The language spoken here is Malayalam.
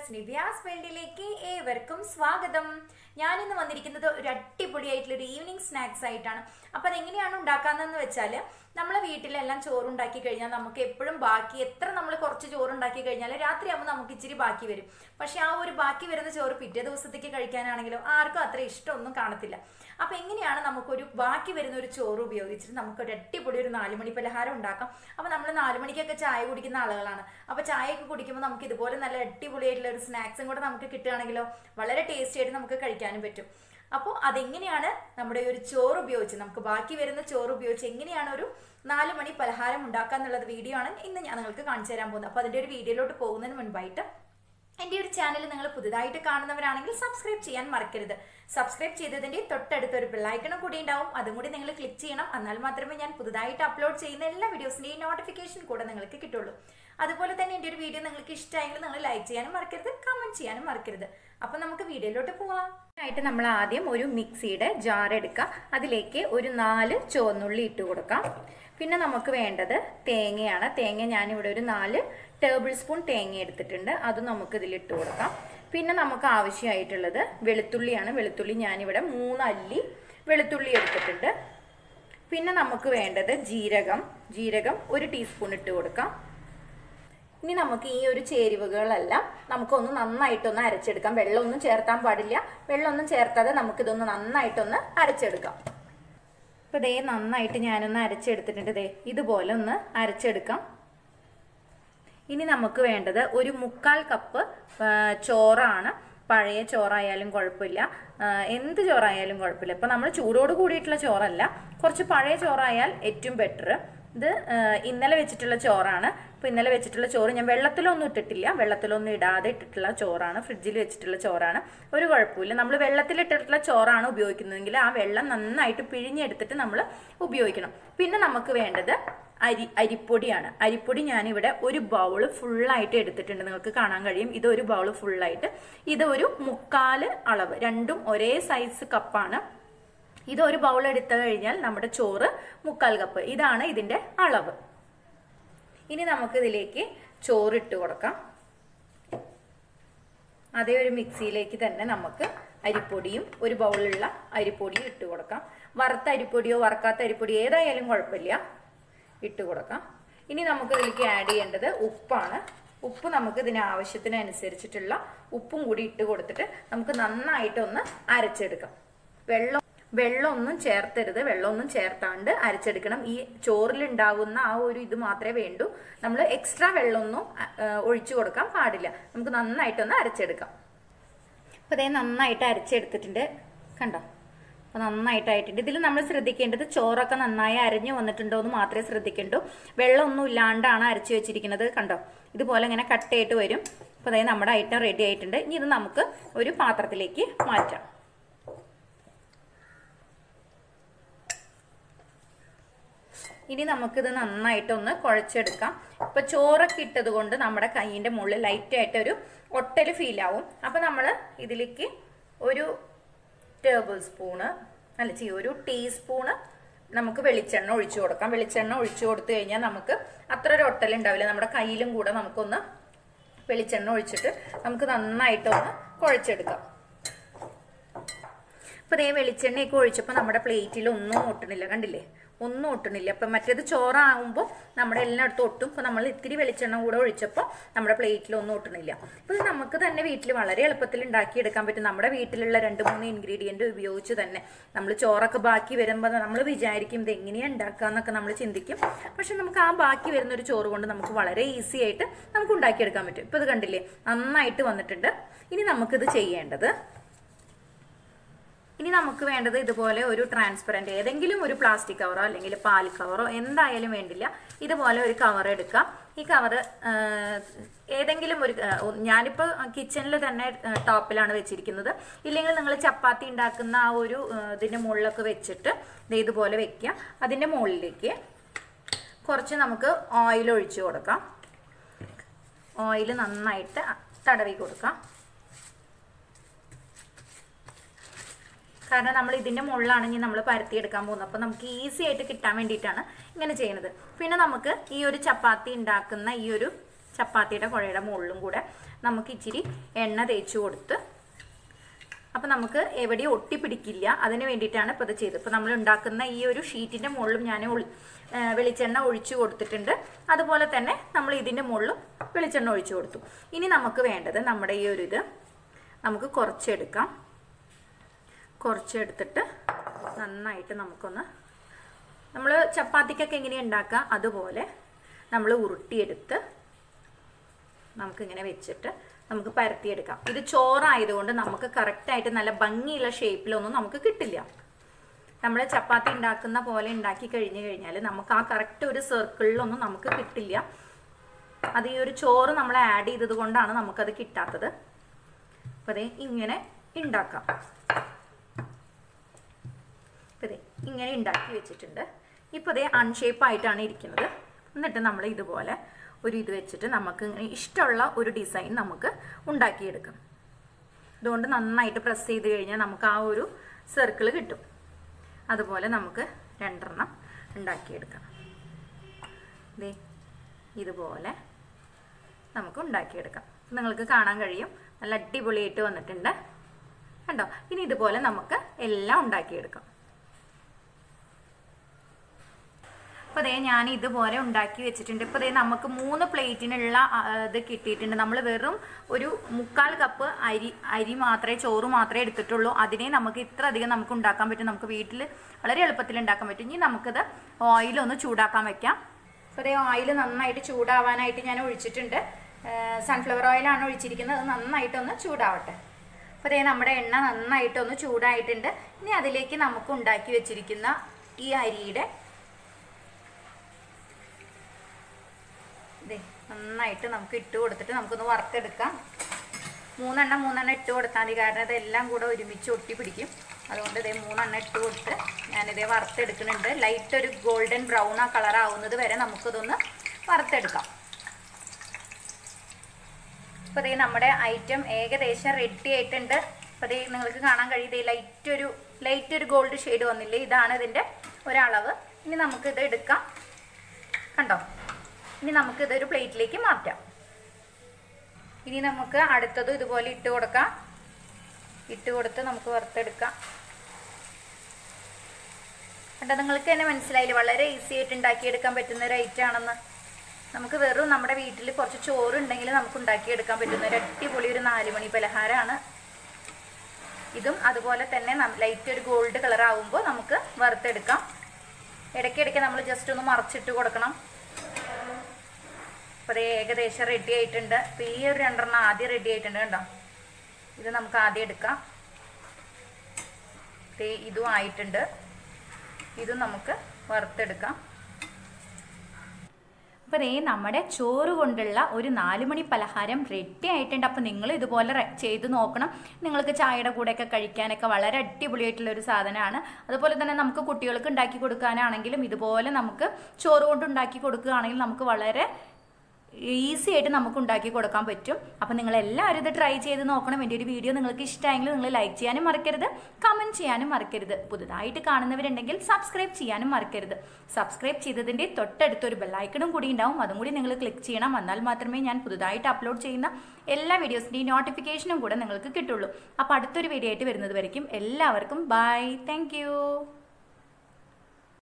ഫ്രണ്ട്സ് നിവ്യാസ് വേൾഡിലേക്ക് ഏവർക്കും സ്വാഗതം ഞാനിന്ന് വന്നിരിക്കുന്നത് ഒരു അടിപൊളിയായിട്ടുള്ള ഒരു ഈവനിങ് സ്നാക്സ് ആയിട്ടാണ് അപ്പൊ അതെങ്ങനെയാണ് ഉണ്ടാക്കാന്നെന്ന് വെച്ചാൽ നമ്മളെ വീട്ടിലെല്ലാം ചോറുണ്ടാക്കി കഴിഞ്ഞാൽ നമുക്ക് എപ്പോഴും ബാക്കി എത്ര നമ്മൾ കുറച്ച് ചോറുണ്ടാക്കി കഴിഞ്ഞാൽ രാത്രിയാകുമ്പോൾ നമുക്ക് ഇച്ചിരി ബാക്കി വരും പക്ഷെ ആ ഒരു ബാക്കി വരുന്ന ചോറ് പിറ്റേ ദിവസത്തേക്ക് കഴിക്കാനാണെങ്കിലും ആർക്കും അത്ര ഇഷ്ടമൊന്നും കാണത്തില്ല അപ്പൊ എങ്ങനെയാണ് നമുക്കൊരു ബാക്കി വരുന്ന ഒരു ചോറ് ഉപയോഗിച്ചിട്ട് നമുക്ക് ഒരു അടിപൊളി ഒരു നാലുമണി പലഹാരം ഉണ്ടാക്കാം അപ്പൊ നമ്മൾ നാലുമണിക്കൊക്കെ ചായ കുടിക്കുന്ന ആളുകളാണ് അപ്പൊ ചായയൊക്കെ കുടിക്കുമ്പോൾ നമുക്ക് ഇതുപോലെ നല്ല അടിപൊളിയായിട്ടുള്ള ഒരു സ്നാക്സും കൂടെ നമുക്ക് കിട്ടുകയാണെങ്കിലോ വളരെ ടേസ്റ്റി ആയിട്ട് നമുക്ക് കഴിക്കാനും പറ്റും അപ്പോൾ അതെങ്ങനെയാണ് നമ്മുടെ ഈ ഒരു ചോറ് ഉപയോഗിച്ച് നമുക്ക് ബാക്കി വരുന്ന ചോറ് ഉപയോഗിച്ച് എങ്ങനെയാണ് ഒരു നാല് മണി പലഹാരം ഉണ്ടാക്കുക എന്നുള്ളത് വീഡിയോ ആണ് ഇന്ന് ഞാൻ നിങ്ങൾക്ക് കാണിച്ചു തരാൻ പോകുന്നത് അപ്പോൾ അതിൻ്റെ ഒരു വീഡിയോയിലോട്ട് പോകുന്നതിന് മുൻപായിട്ട് എൻ്റെ ഒരു ചാനൽ നിങ്ങൾ പുതുതായിട്ട് കാണുന്നവരാണെങ്കിൽ സബ്സ്ക്രൈബ് ചെയ്യാൻ മറക്കരുത് സബ്സ്ക്രൈബ് ചെയ്തതിൻ്റെ തൊട്ടടുത്ത് ഒരു ബെല്ലൈക്കണും കൂടി ഉണ്ടാവും അതും കൂടി നിങ്ങൾ ക്ലിക്ക് ചെയ്യണം എന്നാൽ മാത്രമേ ഞാൻ പുതുതായിട്ട് അപ്ലോഡ് ചെയ്യുന്ന എല്ലാ വീഡിയോസിൻ്റെയും നോട്ടിഫിക്കേഷൻ കൂടെ നിങ്ങൾക്ക് കിട്ടുള്ളൂ അതുപോലെ തന്നെ എൻ്റെ ഒരു വീഡിയോ നിങ്ങൾക്ക് ഇഷ്ടമായെങ്കിൽ നിങ്ങൾ ലൈക്ക് ചെയ്യാനും മറക്കരുത് കമൻറ്റ് ചെയ്യാനും മറക്കരുത് അപ്പം നമുക്ക് വീഡിയോയിലോട്ട് പോവാം ആയിട്ട് നമ്മൾ ആദ്യം ഒരു മിക്സിയുടെ ജാർ എടുക്കുക അതിലേക്ക് ഒരു നാല് ചുവന്നുള്ളി ഇട്ട് കൊടുക്കാം പിന്നെ നമുക്ക് വേണ്ടത് തേങ്ങയാണ് തേങ്ങ ഞാനിവിടെ ഒരു നാല് ടേബിൾ സ്പൂൺ തേങ്ങ എടുത്തിട്ടുണ്ട് അത് നമുക്ക് ഇതിലിട്ട് കൊടുക്കാം പിന്നെ നമുക്ക് ആവശ്യമായിട്ടുള്ളത് വെളുത്തുള്ളിയാണ് വെളുത്തുള്ളി ഞാനിവിടെ മൂന്നല്ലി വെളുത്തുള്ളി എടുത്തിട്ടുണ്ട് പിന്നെ നമുക്ക് വേണ്ടത് ജീരകം ജീരകം ഒരു ടീസ്പൂൺ ഇട്ട് കൊടുക്കാം ഇനി നമുക്ക് ഈ ഒരു ചേരുവകളെല്ലാം നമുക്കൊന്ന് നന്നായിട്ടൊന്ന് അരച്ചെടുക്കാം വെള്ളമൊന്നും ചേർത്താൻ പാടില്ല വെള്ളമൊന്നും ചേർത്താതെ നമുക്കിതൊന്ന് നന്നായിട്ടൊന്ന് അരച്ചെടുക്കാം അപ്പോൾ ദേ നന്നായിട്ട് ഞാനൊന്ന് അരച്ചെടുത്തിട്ടുണ്ട് ദേ ഇതുപോലെ ഒന്ന് അരച്ചെടുക്കാം ഇനി നമുക്ക് വേണ്ടത് ഒരു മുക്കാൽ കപ്പ് ചോറാണ് പഴയ ചോറായാലും കുഴപ്പമില്ല എന്ത് ചോറായാലും കുഴപ്പമില്ല ഇപ്പം നമ്മൾ ചൂടോട് കൂടിയിട്ടുള്ള ചോറല്ല കുറച്ച് പഴയ ചോറായാൽ ഏറ്റവും ബെറ്റർ ഇത് ഇന്നലെ വെച്ചിട്ടുള്ള ചോറാണ് ഇപ്പം ഇന്നലെ വെച്ചിട്ടുള്ള ചോറ് ഞാൻ വെള്ളത്തിലൊന്നും ഇട്ടിട്ടില്ല വെള്ളത്തിലൊന്നും ഇടാതെ ഇട്ടിട്ടുള്ള ചോറാണ് ഫ്രിഡ്ജിൽ വെച്ചിട്ടുള്ള ചോറാണ് ഒരു കുഴപ്പമില്ല നമ്മൾ വെള്ളത്തിലിട്ടിട്ടുള്ള ചോറാണ് ഉപയോഗിക്കുന്നതെങ്കിൽ ആ വെള്ളം നന്നായിട്ട് പിഴിഞ്ഞെടുത്തിട്ട് നമ്മൾ ഉപയോഗിക്കണം പിന്നെ നമുക്ക് വേണ്ടത് അരി അരിപ്പൊടിയാണ് അരിപ്പൊടി ഞാനിവിടെ ഒരു ബൗൾ ഫുള്ളായിട്ട് എടുത്തിട്ടുണ്ട് നിങ്ങൾക്ക് കാണാൻ കഴിയും ഇത് ഒരു ബൗൾ ഫുള്ളായിട്ട് ഇത് ഒരു മുക്കാല് അളവ് രണ്ടും ഒരേ സൈസ് കപ്പാണ് ഇത് ഒരു ബൗൾ എടുത്തു കഴിഞ്ഞാൽ നമ്മുടെ ചോറ് മുക്കാൽ കപ്പ് ഇതാണ് ഇതിന്റെ അളവ് ഇനി നമുക്ക് ഇതിലേക്ക് ചോറ് ഇട്ട് കൊടുക്കാം അതേ ഒരു മിക്സിയിലേക്ക് തന്നെ നമുക്ക് അരിപ്പൊടിയും ഒരു ബൗളിലുള്ള അരിപ്പൊടിയും ഇട്ട് കൊടുക്കാം വറുത്ത അരിപ്പൊടിയോ വറക്കാത്ത അരിപ്പൊടിയോ ഏതായാലും കുഴപ്പമില്ല ഇട്ട് കൊടുക്കാം ഇനി നമുക്ക് ഇതിലേക്ക് ആഡ് ചെയ്യേണ്ടത് ഉപ്പാണ് ഉപ്പ് നമുക്ക് ഇതിന് ആവശ്യത്തിനനുസരിച്ചിട്ടുള്ള ഉപ്പും കൂടി ഇട്ട് കൊടുത്തിട്ട് നമുക്ക് നന്നായിട്ടൊന്ന് അരച്ചെടുക്കാം വെള്ളം വെള്ളമൊന്നും ചേർത്തരുത് വെള്ളമൊന്നും ചേർത്താണ്ട് അരച്ചെടുക്കണം ഈ ചോറിലുണ്ടാവുന്ന ആ ഒരു ഇത് മാത്രമേ വേണ്ടൂ നമ്മൾ എക്സ്ട്രാ വെള്ളമൊന്നും ഒഴിച്ചു കൊടുക്കാൻ പാടില്ല നമുക്ക് നന്നായിട്ടൊന്ന് അരച്ചെടുക്കാം അപ്പോൾ അതേ നന്നായിട്ട് അരച്ചെടുത്തിട്ടുണ്ട് കണ്ടോ അപ്പോൾ നന്നായിട്ടായിട്ടുണ്ട് ഇതിൽ നമ്മൾ ശ്രദ്ധിക്കേണ്ടത് ചോറൊക്കെ നന്നായി അരഞ്ഞു വന്നിട്ടുണ്ടോ എന്ന് മാത്രമേ ശ്രദ്ധിക്കണ്ടൂ വെള്ളമൊന്നും ഇല്ലാണ്ടാണ് അരച്ചു വെച്ചിരിക്കുന്നത് കണ്ടോ ഇതുപോലെ ഇങ്ങനെ കട്ടയായിട്ട് വരും അപ്പോൾ അതായത് നമ്മുടെ ഐറ്റം റെഡി ആയിട്ടുണ്ട് ഇനി ഇത് നമുക്ക് ഒരു പാത്രത്തിലേക്ക് മാറ്റാം ഇനി നമുക്കിത് നന്നായിട്ടൊന്ന് കുഴച്ചെടുക്കാം ഇപ്പൊ ചോറൊക്കെ ഇട്ടത് കൊണ്ട് നമ്മുടെ കൈയിന്റെ മുകളിൽ ലൈറ്റ് ആയിട്ടൊരു ഒട്ടൽ ഫീൽ ആവും അപ്പൊ നമ്മൾ ഇതിലേക്ക് ഒരു ടേബിൾ സ്പൂണ് അല്ല ചെയ്യും ഒരു ടീസ്പൂണ് നമുക്ക് വെളിച്ചെണ്ണ ഒഴിച്ചു കൊടുക്കാം വെളിച്ചെണ്ണ ഒഴിച്ചു കൊടുത്തു കഴിഞ്ഞാൽ നമുക്ക് അത്ര ഒരു ഒട്ടൽ ഉണ്ടാവില്ല നമ്മുടെ കയ്യിലും കൂടെ നമുക്കൊന്ന് വെളിച്ചെണ്ണ ഒഴിച്ചിട്ട് നമുക്ക് നന്നായിട്ടൊന്ന് കുഴച്ചെടുക്കാം അപ്പൊ ഇതേ വെളിച്ചെണ്ണയൊക്കെ ഒഴിച്ചപ്പോൾ നമ്മുടെ പ്ലേറ്റിൽ ഒന്നും ഒട്ടണില്ല കണ്ടില്ലേ ഒന്നും ഒട്ടണില്ല അപ്പം മറ്റേത് ചോറാകുമ്പോൾ നമ്മുടെ എല്ലായിടത്തും ഒട്ടും ഇപ്പം നമ്മൾ ഇത്തിരി വെളിച്ചെണ്ണ കൂടെ ഒഴിച്ചപ്പോൾ നമ്മുടെ പ്ലേറ്റിൽ ഒന്നും ഒട്ടണില്ല അപ്പം ഇത് നമുക്ക് തന്നെ വീട്ടിൽ വളരെ എളുപ്പത്തിൽ ഉണ്ടാക്കിയെടുക്കാൻ പറ്റും നമ്മുടെ വീട്ടിലുള്ള രണ്ട് മൂന്ന് ഇൻഗ്രീഡിയൻറ്റ് ഉപയോഗിച്ച് തന്നെ നമ്മൾ ചോറൊക്കെ ബാക്കി വരുമ്പോൾ നമ്മൾ വിചാരിക്കും ഇത് എങ്ങനെയാണ് ഉണ്ടാക്കുക എന്നൊക്കെ നമ്മൾ ചിന്തിക്കും പക്ഷെ നമുക്ക് ആ ബാക്കി വരുന്ന ഒരു ചോറ് കൊണ്ട് നമുക്ക് വളരെ ഈസി ആയിട്ട് നമുക്ക് ഉണ്ടാക്കിയെടുക്കാൻ പറ്റും ഇപ്പം ഇത് കണ്ടില്ലേ നന്നായിട്ട് വന്നിട്ടുണ്ട് ഇനി നമുക്കിത് ചെയ്യേണ്ടത് ഇനി നമുക്ക് വേണ്ടത് ഇതുപോലെ ഒരു ട്രാൻസ്പെറൻറ്റ് ഏതെങ്കിലും ഒരു പ്ലാസ്റ്റിക് കവറോ അല്ലെങ്കിൽ പാൽ കവറോ എന്തായാലും വേണ്ടില്ല ഇതുപോലെ ഒരു കവർ എടുക്കാം ഈ കവർ ഏതെങ്കിലും ഒരു ഞാനിപ്പോൾ കിച്ചണിൽ തന്നെ ടോപ്പിലാണ് വെച്ചിരിക്കുന്നത് ഇല്ലെങ്കിൽ നിങ്ങൾ ചപ്പാത്തി ഉണ്ടാക്കുന്ന ആ ഒരു ഇതിൻ്റെ മുകളിലൊക്കെ വെച്ചിട്ട് ഇതുപോലെ വെക്കുക അതിൻ്റെ മുകളിലേക്ക് കുറച്ച് നമുക്ക് ഓയിൽ ഒഴിച്ചു കൊടുക്കാം ഓയിൽ നന്നായിട്ട് തടവി കൊടുക്കാം കാരണം നമ്മൾ ഇതിൻ്റെ മുകളിലാണെങ്കിൽ നമ്മൾ പരത്തിയെടുക്കാൻ പോകുന്നത് അപ്പോൾ നമുക്ക് ഈസി ആയിട്ട് കിട്ടാൻ വേണ്ടിയിട്ടാണ് ഇങ്ങനെ ചെയ്യുന്നത് പിന്നെ നമുക്ക് ഈ ഒരു ചപ്പാത്തി ഉണ്ടാക്കുന്ന ഈ ഒരു ചപ്പാത്തിയുടെ കുഴയുടെ മുകളിലും കൂടെ നമുക്ക് ഇച്ചിരി എണ്ണ തേച്ച് കൊടുത്ത് അപ്പം നമുക്ക് എവിടെയും ഒട്ടിപ്പിടിക്കില്ല അതിന് വേണ്ടിയിട്ടാണ് ഇപ്പോൾ ഇത് ചെയ്തത് ഇപ്പോൾ നമ്മൾ ഉണ്ടാക്കുന്ന ഈ ഒരു ഷീറ്റിൻ്റെ മുകളിലും ഞാൻ ഒളി ആ, വെളിച്ചെണ്ണ ഒഴിച്ചു കൊടുത്തിട്ടുണ്ട് അതുപോലെ തന്നെ നമ്മൾ ഇതിൻ്റെ മുകളിലും വെളിച്ചെണ്ണ ഒഴിച്ചു കൊടുത്തു ഇനി നമുക്ക് വേണ്ടത് നമ്മുടെ ഈ ഒരു ഇത് നമുക്ക് കുറച്ചെടുക്കാം കുറച്ചെടുത്തിട്ട് നന്നായിട്ട് നമുക്കൊന്ന് നമ്മൾ ചപ്പാത്തിക്കൊക്കെ എങ്ങനെയാണ് ഉണ്ടാക്കുക അതുപോലെ നമ്മൾ ഉരുട്ടിയെടുത്ത് നമുക്കിങ്ങനെ വെച്ചിട്ട് നമുക്ക് പരത്തിയെടുക്കാം ഇത് ചോറായതുകൊണ്ട് നമുക്ക് കറക്റ്റായിട്ട് നല്ല ഭംഗിയുള്ള ഷേപ്പിലൊന്നും നമുക്ക് കിട്ടില്ല നമ്മൾ ചപ്പാത്തി ഉണ്ടാക്കുന്ന പോലെ ഉണ്ടാക്കി കഴിഞ്ഞ് കഴിഞ്ഞാൽ നമുക്ക് ആ കറക്റ്റ് ഒരു സർക്കിളിലൊന്നും നമുക്ക് കിട്ടില്ല അത് ഈ ഒരു ചോറ് നമ്മൾ ആഡ് ചെയ്തത് കൊണ്ടാണ് നമുക്കത് കിട്ടാത്തത് അപ്പോൾ അതേ ഇങ്ങനെ ഉണ്ടാക്കാം അപ്പോൾ ഇതേ ഇങ്ങനെ ഉണ്ടാക്കി വെച്ചിട്ടുണ്ട് ഇപ്പോൾ ഇതേ അൺഷേപ്പ് ആയിട്ടാണ് ഇരിക്കുന്നത് എന്നിട്ട് നമ്മൾ ഇതുപോലെ ഒരു ഇത് വെച്ചിട്ട് നമുക്ക് ഇങ്ങനെ ഇഷ്ടമുള്ള ഒരു ഡിസൈൻ നമുക്ക് ഉണ്ടാക്കിയെടുക്കാം ഇതുകൊണ്ട് നന്നായിട്ട് പ്രസ് ചെയ്ത് കഴിഞ്ഞാൽ നമുക്ക് ആ ഒരു സർക്കിൾ കിട്ടും അതുപോലെ നമുക്ക് രണ്ടെണ്ണം ഉണ്ടാക്കിയെടുക്കാം ദേ ഇതുപോലെ നമുക്ക് ഉണ്ടാക്കിയെടുക്കാം നിങ്ങൾക്ക് കാണാൻ കഴിയും നല്ല അടിപൊളിയായിട്ട് വന്നിട്ടുണ്ട് കണ്ടോ ഇനി ഇതുപോലെ നമുക്ക് എല്ലാം ഉണ്ടാക്കിയെടുക്കാം അപ്പോൾ ദേ ഞാൻ ഇതുപോലെ ഉണ്ടാക്കി വെച്ചിട്ടുണ്ട് ഇപ്പോൾ ദേ നമുക്ക് മൂന്ന് പ്ലേറ്റിനുള്ള ആ, ഇത് കിട്ടിയിട്ടുണ്ട് നമ്മൾ വെറും ഒരു മുക്കാൽ കപ്പ് അരി അരി മാത്രമേ ചോറ് മാത്രമേ എടുത്തിട്ടുള്ളൂ അതിനെ നമുക്ക് ഇത്ര അധികം നമുക്ക് ഉണ്ടാക്കാൻ പറ്റും നമുക്ക് വീട്ടിൽ വളരെ എളുപ്പത്തിൽ ഉണ്ടാക്കാൻ പറ്റും ഇനി നമുക്കിത് ഓയിലൊന്ന് ചൂടാക്കാൻ വെക്കാം അപ്പോൾ ദേ ഓയിൽ നന്നായിട്ട് ചൂടാവാനായിട്ട് ഞാൻ ഒഴിച്ചിട്ടുണ്ട് സൺഫ്ലവർ ഓയിലാണ് ഒഴിച്ചിരിക്കുന്നത് അത് നന്നായിട്ടൊന്ന് ചൂടാവട്ടെ അപ്പോൾ ദേ നമ്മുടെ എണ്ണ നന്നായിട്ടൊന്ന് ചൂടായിട്ടുണ്ട് ഇനി അതിലേക്ക് നമുക്ക് ഉണ്ടാക്കി വെച്ചിരിക്കുന്ന ഈ അരിയുടെ ദേ നന്നായിട്ട് നമുക്ക് ഇട്ട് കൊടുത്തിട്ട് നമുക്കൊന്ന് വറുത്തെടുക്കാം മൂന്നെണ്ണം മൂന്നെണ്ണം ഇട്ട് കൊടുത്താൽ മതി കാരണം ഇതെല്ലാം കൂടെ ഒരുമിച്ച് ഒട്ടി പിടിക്കും അതുകൊണ്ട് ഇതേ മൂന്നെണ്ണം ഇട്ട് കൊടുത്ത് ഞാനിതേ വറുത്തെടുക്കുന്നുണ്ട് ലൈറ്റ് ഒരു ഗോൾഡൻ ബ്രൗൺ ആ കളർ ആവുന്നത് വരെ നമുക്കിതൊന്ന് വറുത്തെടുക്കാം അപ്പോൾ ഇതേ നമ്മുടെ ഐറ്റം ഏകദേശം റെഡി ആയിട്ടുണ്ട് അപ്പോൾ ഇതേ നിങ്ങൾക്ക് കാണാൻ കഴിയും ഇതേ ലൈറ്റ് ഒരു ലൈറ്റ് ഒരു ഗോൾഡ് ഷെയ്ഡ് വന്നില്ലേ ഇതാണ് ഇതിൻ്റെ ഒരളവ് ഇനി നമുക്കിത് എടുക്കാം കണ്ടോ ഇനി നമുക്ക് ഇതൊരു പ്ലേറ്റിലേക്ക് മാറ്റാം ഇനി നമുക്ക് അടുത്തതും ഇതുപോലെ ഇട്ട് കൊടുക്കാം ഇട്ട് കൊടുത്ത് നമുക്ക് വറുത്തെടുക്കാം കണ്ടോ നിങ്ങൾക്ക് തന്നെ മനസ്സിലായില്ലേ വളരെ ഈസി ആയിട്ട് ഉണ്ടാക്കിയെടുക്കാൻ പറ്റുന്ന ഒരു ഐറ്റം ആണെന്ന് നമുക്ക് വെറും നമ്മുടെ വീട്ടിൽ കുറച്ച് ചോറ് ഉണ്ടെങ്കിൽ നമുക്ക് ഉണ്ടാക്കിയെടുക്കാൻ പറ്റുന്ന ഒരു അടിപൊളി ഒരു നാല് മണി പലഹാരമാണ് ഇതും അതുപോലെ തന്നെ ലൈറ്റ് ഒരു ഗോൾഡ് കളർ ആവുമ്പോൾ നമുക്ക് വറുത്തെടുക്കാം ഇടയ്ക്കിടയ്ക്ക് നമ്മൾ ജസ്റ്റ് ഒന്ന് മറച്ചിട്ട് കൊടുക്കണം അപ്പോൾ ഇത് ഏകദേശം റെഡി ആയിട്ടുണ്ട് അപ്പോൾ ഈ ഒരു രണ്ടെണ്ണം ആദ്യം റെഡി ആയിട്ടുണ്ട് കണ്ടോ ഇത് നമുക്ക് ആദ്യം എടുക്കാം ദേ ഇതും ആയിട്ടുണ്ട് ഇതും നമുക്ക് വറുത്തെടുക്കാം അപ്പോൾ ദേ നമ്മുടെ ചോറ് കൊണ്ടുള്ള ഒരു നാല് മണി പലഹാരം റെഡി ആയിട്ടുണ്ട് അപ്പോൾ നിങ്ങൾ ഇതുപോലെ റെ- ചെയ്ത് നോക്കണം നിങ്ങൾക്ക് ചായയുടെ കൂടെയൊക്കെ കഴിക്കാനൊക്കെ വളരെ അടിപൊളിയായിട്ടുള്ള ഒരു സാധനമാണ് അതുപോലെ തന്നെ നമുക്ക് കുട്ടികൾക്ക് ഉണ്ടാക്കി കൊടുക്കാനാണെങ്കിലും ഇതുപോലെ നമുക്ക് ചോറ് കൊണ്ട് ഉണ്ടാക്കി കൊടുക്കുകയാണെങ്കിൽ നമുക്ക് വളരെ ഈസി ആയിട്ട് നമുക്ക് ഉണ്ടാക്കി കൊടുക്കാൻ പറ്റും അപ്പം നിങ്ങൾ എല്ലാവരും ഇത് ട്രൈ ചെയ്ത് നോക്കണം എൻ്റെ ഒരു വീഡിയോ നിങ്ങൾക്ക് ഇഷ്ടമായെങ്കിൽ നിങ്ങൾ ലൈക്ക് ചെയ്യാനും മറക്കരുത് കമൻറ്റ് ചെയ്യാനും മറക്കരുത് പുതുതായിട്ട് കാണുന്നവരുണ്ടെങ്കിൽ സബ്സ്ക്രൈബ് ചെയ്യാനും മറക്കരുത് സബ്സ്ക്രൈബ് ചെയ്തതിൻ്റെ തൊട്ടടുത്തൊരു ബെല്ലൈക്കണും കൂടി ഉണ്ടാവും അതും കൂടി നിങ്ങൾ ക്ലിക്ക് ചെയ്യണം എന്നാൽ മാത്രമേ ഞാൻ പുതുതായിട്ട് അപ്ലോഡ് ചെയ്യുന്ന എല്ലാ വീഡിയോസിൻ്റെയും നോട്ടിഫിക്കേഷനും കൂടെ നിങ്ങൾക്ക് കിട്ടുള്ളൂ അപ്പോൾ അടുത്തൊരു വീഡിയോ ആയിട്ട് വരുന്നത് വരയ്ക്കും എല്ലാവർക്കും ബൈ താങ്ക്